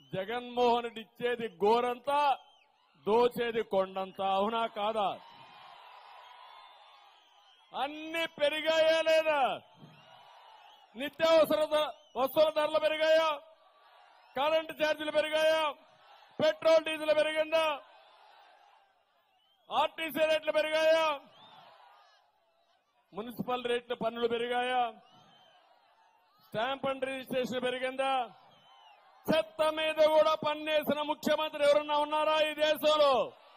జగన్మోహన్ రెడ్డి ఇచ్చేది గోరంతా దోచేది కొండంతా అవునా కాదా అన్ని పెరిగాయా లేదా నిత్యావసర ద- వస్తువుల ధరలు పెరిగాయా కరెంటు ఛార్జీలు పెరిగాయా పెట్రోల్ డీజిల్ పెరిగిందా ఆర్టీసీ రేట్లు పెరిగాయా మున్సిపల్ రేట్ల పన్నులు పెరిగాయా స్టాంప్ అండ్ రిజిస్ట్రేషన్ పెరిగిందా చెత్త మీద కూడా పన్నేసిన ముఖ్యమంత్రి ఎవరన్నా ఉన్నారా ఈ దేశంలో